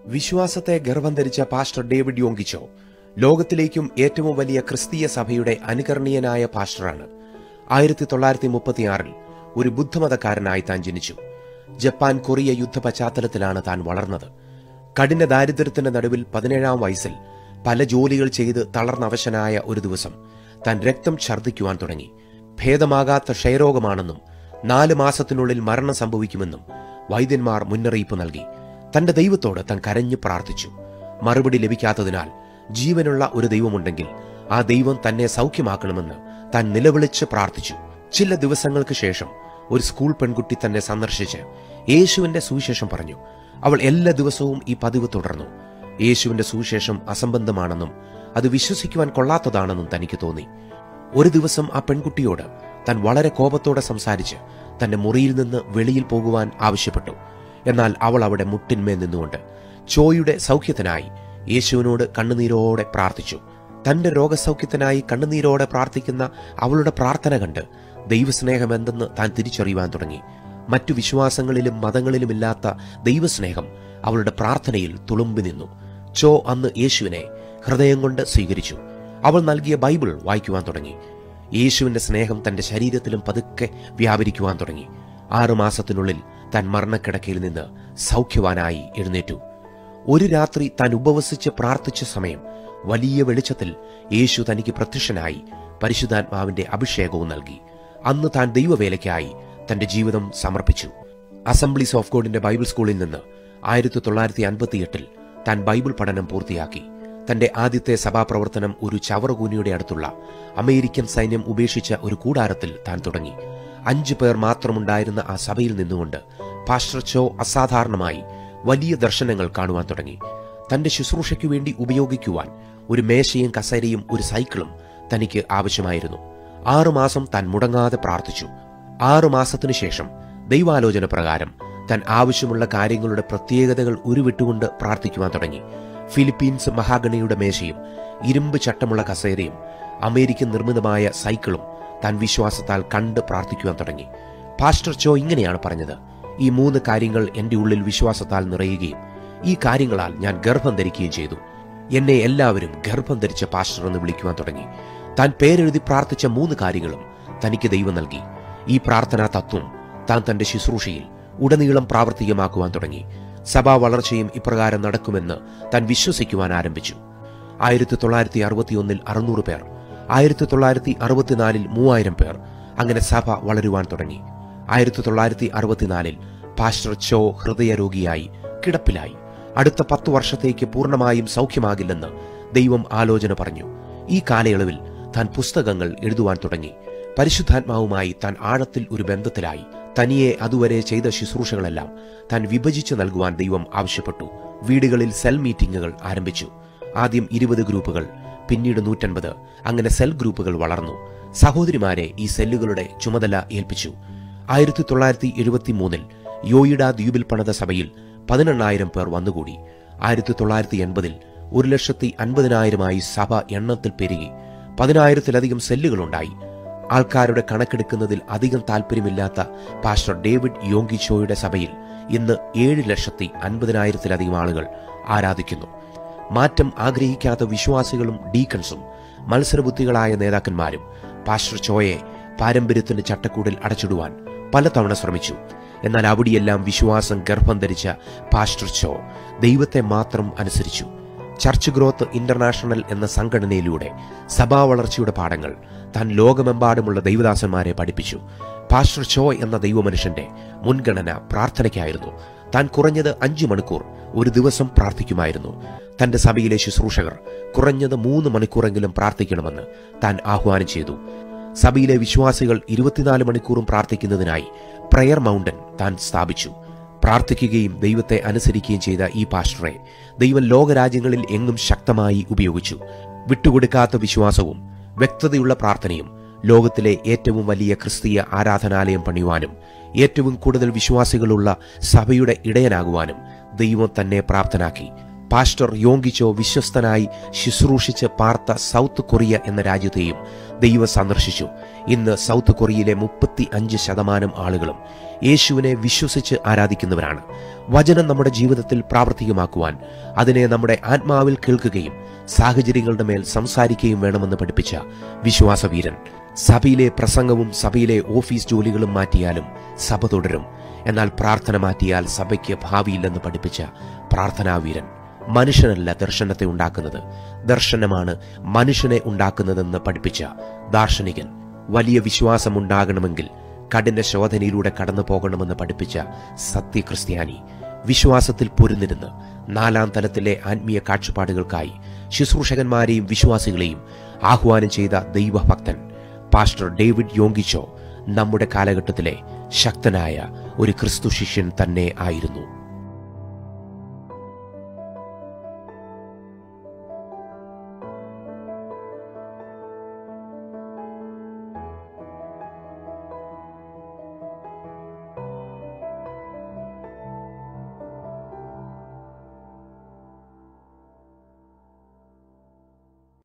വിശ്വാസത്തെ ഗർഭം ധരിച്ച പാസ്റ്റർ ഡേവിഡ് യോങ്കിച്ചോ ലോകത്തിലേക്കും ഏറ്റവും വലിയ ക്രിസ്തീയ സഭയുടെ അനുകരണീയനായ പാസ്റ്ററാണ് ആയിരത്തി തൊള്ളായിരത്തി മുപ്പത്തിയാറിൽ ഒരു ബുദ്ധമതക്കാരനായി താൻ ജനിച്ചു ജപ്പാൻ കൊറിയ യുദ്ധ പശ്ചാത്തലത്തിലാണ് താൻ വളർന്നത് കഠിന ദാരിദ്ര്യത്തിന്റെ നടുവിൽ പതിനേഴാം വയസ്സിൽ പല ജോലികൾ ചെയ്ത് തളർന്നവശനായ ഒരു ദിവസം താൻ രക്തം ഛർദ്ദിക്കുവാൻ തുടങ്ങി ഭേദമാകാത്ത ക്ഷയരോഗമാണെന്നും നാല് മാസത്തിനുള്ളിൽ മരണം സംഭവിക്കുമെന്നും വൈദ്യന്മാർ മുന്നറിയിപ്പ് നൽകി തന്റെ ദൈവത്തോട് താൻ കരഞ്ഞു പ്രാർത്ഥിച്ചു മറുപടി ലഭിക്കാത്തതിനാൽ ജീവനുള്ള ഒരു ദൈവമുണ്ടെങ്കിൽ ആ ദൈവം തന്നെ സൗഖ്യമാക്കണമെന്ന് താൻ നിലവിളിച്ച് പ്രാർത്ഥിച്ചു ചില ദിവസങ്ങൾക്ക് ശേഷം ഒരു സ്കൂൾ പെൺകുട്ടി തന്നെ സന്ദർശിച്ച് യേശുവിന്റെ സുവിശേഷം പറഞ്ഞു അവൾ എല്ലാ ദിവസവും ഈ പതിവ് തുടർന്നു യേശുവിന്റെ സുവിശേഷം അസംബന്ധമാണെന്നും അത് വിശ്വസിക്കുവാൻ കൊള്ളാത്തതാണെന്നും തനിക്ക് തോന്നി ഒരു ദിവസം ആ പെൺകുട്ടിയോട് താൻ വളരെ കോപത്തോടെ സംസാരിച്ച് തന്റെ മുറിയിൽ നിന്ന് വെളിയിൽ പോകുവാൻ ആവശ്യപ്പെട്ടു എന്നാൽ അവൾ അവിടെ മുട്ടിന്മേൽ നിന്നുകൊണ്ട് ചോയുടെ സൗഖ്യത്തിനായി യേശുവിനോട് കണ്ണുനീരോടെ പ്രാർത്ഥിച്ചു തന്റെ രോഗസൗഖ്യത്തിനായി കണ്ണുനീരോടെ പ്രാർത്ഥിക്കുന്ന അവളുടെ പ്രാർത്ഥന കണ്ട് ദൈവസ്നേഹം എന്തെന്ന് താൻ തിരിച്ചറിയുവാൻ തുടങ്ങി മറ്റു വിശ്വാസങ്ങളിലും മതങ്ങളിലുമില്ലാത്ത ദൈവസ്നേഹം അവളുടെ പ്രാർത്ഥനയിൽ തുളുമ്പി നിന്നു ചോ അന്ന് യേശുവിനെ ഹൃദയം കൊണ്ട് സ്വീകരിച്ചു അവൾ നൽകിയ ബൈബിൾ വായിക്കുവാൻ തുടങ്ങി യേശുവിന്റെ സ്നേഹം തന്റെ ശരീരത്തിലും പതുക്കെ വ്യാപരിക്കുവാൻ തുടങ്ങി ആറു മാസത്തിനുള്ളിൽ താൻ മരണക്കിടക്കയിൽ നിന്ന് സൗഖ്യവാനായി എഴുന്നേറ്റു ഒരു രാത്രി താൻ ഉപവസിച്ച് പ്രാർത്ഥിച്ച സമയം വലിയ വെളിച്ചത്തിൽ യേശു തനിക്ക് പ്രത്യക്ഷനായി പരിശുദ്ധാത്മാവിന്റെ അഭിഷേകവും നൽകി അന്ന് താൻ ദൈവവേലയ്ക്കായി തന്റെ ജീവിതം സമർപ്പിച്ചു അസംബ്ലീസ് ഓഫ് ഗോഡിന്റെ ബൈബിൾ സ്കൂളിൽ നിന്ന് ആയിരത്തി തൊള്ളായിരത്തി അൻപത്തിയെട്ടിൽ താൻ ബൈബിൾ പഠനം പൂർത്തിയാക്കി തന്റെ ആദ്യത്തെ സഭാപ്രവർത്തനം ഒരു ചവറുകൂനിയുടെ അടുത്തുള്ള അമേരിക്കൻ സൈന്യം ഉപേക്ഷിച്ച ഒരു കൂടാരത്തിൽ താൻ തുടങ്ങി അഞ്ചു പേർ മാത്രമുണ്ടായിരുന്ന ആ സഭയിൽ നിന്നുകൊണ്ട് പാസ്റ്റർ ചോ അസാധാരണമായി വലിയ ദർശനങ്ങൾ കാണുവാൻ തുടങ്ങി തന്റെ ശുശ്രൂഷയ്ക്കു വേണ്ടി ഉപയോഗിക്കുവാൻ ഒരു മേശയും കസേരയും ഒരു സൈക്കിളും തനിക്ക് ആവശ്യമായിരുന്നു ആറുമാസം താൻ മുടങ്ങാതെ പ്രാർത്ഥിച്ചു ആറു മാസത്തിനു ശേഷം ദൈവാലോചന പ്രകാരം താൻ ആവശ്യമുള്ള കാര്യങ്ങളുടെ പ്രത്യേകതകൾ ഉരുവിട്ടുകൊണ്ട് പ്രാർത്ഥിക്കുവാൻ തുടങ്ങി ഫിലിപ്പീൻസ് മഹാഗണിയുടെ മേശയും ഇരുമ്പ് ചട്ടമുള്ള കസേരയും അമേരിക്കൻ നിർമ്മിതമായ സൈക്കിളും താൻ വിശ്വാസത്താൽ കണ്ട് പ്രാർത്ഥിക്കുവാൻ തുടങ്ങി പാസ്റ്റർ ചോ ഇങ്ങനെയാണ് പറഞ്ഞത് ഈ മൂന്ന് കാര്യങ്ങൾ എന്റെ ഉള്ളിൽ വിശ്വാസത്താൽ നിറയുകയും ഈ കാര്യങ്ങളാൽ ഞാൻ ഗർഭം ധരിക്കുകയും ചെയ്തു എന്നെ എല്ലാവരും ഗർഭം ധരിച്ച പാസ്റ്റർ എന്ന് വിളിക്കുവാൻ തുടങ്ങി താൻ പേരെഴുതി പ്രാർത്ഥിച്ച മൂന്ന് കാര്യങ്ങളും തനിക്ക് ദൈവം നൽകി ഈ പ്രാർത്ഥനാ തത്വം താൻ തന്റെ ശുശ്രൂഷയിൽ ഉടനീളം പ്രാവർത്തികമാക്കുവാൻ തുടങ്ങി സഭാ വളർച്ചയും ഇപ്രകാരം നടക്കുമെന്ന് താൻ വിശ്വസിക്കുവാൻ ആരംഭിച്ചു ആയിരത്തി തൊള്ളായിരത്തി അറുപത്തിയൊന്നിൽ അറുന്നൂറ് പേർ ആയിരത്തി തൊള്ളായിരത്തി അറുപത്തിനാലിൽ മൂവായിരം പേർ അങ്ങനെ സഭ വളരുവാൻ തുടങ്ങി ആയിരത്തി തൊള്ളായിരത്തി അറുപത്തിനാലിൽ പാസ്റ്റർ ചോ ഹൃദയരോഗിയായി കിടപ്പിലായി അടുത്ത പത്തു വർഷത്തേക്ക് പൂർണ്ണമായും സൗഖ്യമാകില്ലെന്ന് ദൈവം ആലോചന പറഞ്ഞു ഈ കാലയളവിൽ താൻ പുസ്തകങ്ങൾ എഴുതുവാൻ തുടങ്ങി പരിശുദ്ധാത്മാവുമായി താൻ ആഴത്തിൽ ഒരു ബന്ധത്തിലായി തനിയെ അതുവരെ ചെയ്ത ശുശ്രൂഷകളെല്ലാം താൻ വിഭജിച്ച് നൽകുവാൻ ദൈവം ആവശ്യപ്പെട്ടു വീടുകളിൽ സെൽ മീറ്റിംഗുകൾ ആരംഭിച്ചു ആദ്യം ഇരുപത് ഗ്രൂപ്പുകൾ പിന്നീട് നൂറ്റൻപത് അങ്ങനെ സെൽ ഗ്രൂപ്പുകൾ വളർന്നു സഹോദരിമാരെ ഈ സെല്ലുകളുടെ ചുമതല ഏൽപ്പിച്ചു ആയിരത്തി തൊള്ളായിരത്തി എഴുപത്തി മൂന്നിൽ യോയിഡ ദ്വീപിൽ പണിത സഭയിൽ പതിനെണ്ണായിരം പേർ വന്നുകൂടി ആയിരത്തി തൊള്ളായിരത്തി എൺപതിൽ ഒരു ലക്ഷത്തി അൻപതിനായിരമായി സഭ എണ്ണത്തിൽ പെരുകി പതിനായിരത്തിലധികം സെല്ലുകളുണ്ടായി ആൾക്കാരുടെ കണക്കെടുക്കുന്നതിൽ അധികം താല്പര്യമില്ലാത്ത പാസ്റ്റർ ഡേവിഡ് യോങ്കിച്ചോയുടെ സഭയിൽ ഇന്ന് ഏഴ് ലക്ഷത്തി അൻപതിനായിരത്തിലധികം ആളുകൾ ആരാധിക്കുന്നു മാറ്റം ആഗ്രഹിക്കാത്ത വിശ്വാസികളും ഡീക്കൺസും മത്സരബുദ്ധികളായ നേതാക്കന്മാരും പാസ്റ്റർ ചോയെ പാരമ്പര്യത്തിന്റെ ചട്ടക്കൂടിൽ അടച്ചിടുവാൻ പലതവണ ശ്രമിച്ചു എന്നാൽ അവിടെയെല്ലാം വിശ്വാസം ഗർഭം ധരിച്ച പാസ്റ്റർ ചോ ദൈവത്തെ മാത്രം അനുസരിച്ചു ചർച്ച് ഗ്രോത്ത് ഇന്റർനാഷണൽ എന്ന സംഘടനയിലൂടെ സഭാ വളർച്ചയുടെ പാഠങ്ങൾ താൻ ലോകമെമ്പാടുമുള്ള ദൈവദാസന്മാരെ പഠിപ്പിച്ചു പാസ്റ്റർ ചോ എന്ന ദൈവമനുഷ്യന്റെ മുൻഗണന പ്രാർത്ഥനയ്ക്കായിരുന്നു താൻ കുറഞ്ഞത് അഞ്ചു മണിക്കൂർ ഒരു ദിവസം പ്രാർത്ഥിക്കുമായിരുന്നു തന്റെ സഭയിലെ ശുശ്രൂഷകർ കുറഞ്ഞത് മൂന്ന് മണിക്കൂറെങ്കിലും പ്രാർത്ഥിക്കണമെന്ന് താൻ ആഹ്വാനം ചെയ്തു സഭയിലെ വിശ്വാസികൾ ഇരുപത്തിനാല് മണിക്കൂറും പ്രാർത്ഥിക്കുന്നതിനായി പ്രയർ മൗണ്ടൻ താൻ സ്ഥാപിച്ചു പ്രാർത്ഥിക്കുകയും ദൈവത്തെ അനുസരിക്കുകയും ചെയ്ത ഈ പാസ്റ്ററെ ദൈവം ലോകരാജ്യങ്ങളിൽ എങ്ങും ശക്തമായി ഉപയോഗിച്ചു വിട്ടുകൊടുക്കാത്ത വിശ്വാസവും വ്യക്തതയുള്ള പ്രാർത്ഥനയും ലോകത്തിലെ ഏറ്റവും വലിയ ക്രിസ്തീയ ആരാധനാലയം പണിയുവാനും ഏറ്റവും കൂടുതൽ വിശ്വാസികളുള്ള സഭയുടെ ഇടയനാകുവാനും ദൈവം തന്നെ പ്രാപ്തനാക്കി പാസ്റ്റർ യോങ്കിച്ചോ വിശ്വസ്തനായി ശുശ്രൂഷിച്ച് പാർത്ത സൗത്ത് കൊറിയ എന്ന രാജ്യത്തെയും ദൈവം സന്ദർശിച്ചു ഇന്ന് സൗത്ത് കൊറിയയിലെ മുപ്പത്തി അഞ്ച് ശതമാനം ആളുകളും യേശുവിനെ വിശ്വസിച്ച് ആരാധിക്കുന്നവരാണ് വചനം നമ്മുടെ ജീവിതത്തിൽ പ്രാവർത്തികമാക്കുവാൻ അതിനെ നമ്മുടെ ആത്മാവിൽ കേൾക്കുകയും സാഹചര്യങ്ങളുടെ മേൽ സംസാരിക്കുകയും വേണമെന്ന് പഠിപ്പിച്ച വിശ്വാസവീരൻ സഭയിലെ പ്രസംഗവും സഭയിലെ ഓഫീസ് ജോലികളും മാറ്റിയാലും സഭ തുടരും എന്നാൽ പ്രാർത്ഥന മാറ്റിയാൽ സഭയ്ക്ക് ഭാവിയില്ലെന്ന് പഠിപ്പിച്ച പ്രാർത്ഥനാവീരൻ മനുഷ്യനല്ല ദർശനത്തെ ഉണ്ടാക്കുന്നത് ദർശനമാണ് മനുഷ്യനെ ഉണ്ടാക്കുന്നതെന്ന് പഠിപ്പിച്ച ദാർശനികൻ വലിയ വിശ്വാസമുണ്ടാകണമെങ്കിൽ കഠിന ശോധനയിലൂടെ കടന്നു പോകണമെന്ന് പഠിപ്പിച്ച സത്യക്രിസ്ത്യാനി വിശ്വാസത്തിൽ പൊരുന്നിരുന്ന് നാലാം തലത്തിലെ ആത്മീയ കാഴ്ചപ്പാടുകൾക്കായി ശുശ്രൂഷകന്മാരെയും വിശ്വാസികളെയും ആഹ്വാനം ചെയ്ത ദൈവഭക്തൻ പാസ്റ്റർ ഡേവിഡ് യോങ്കിച്ചോ നമ്മുടെ കാലഘട്ടത്തിലെ ശക്തനായ ഒരു ക്രിസ്തു ശിഷ്യൻ തന്നെ ആയിരുന്നു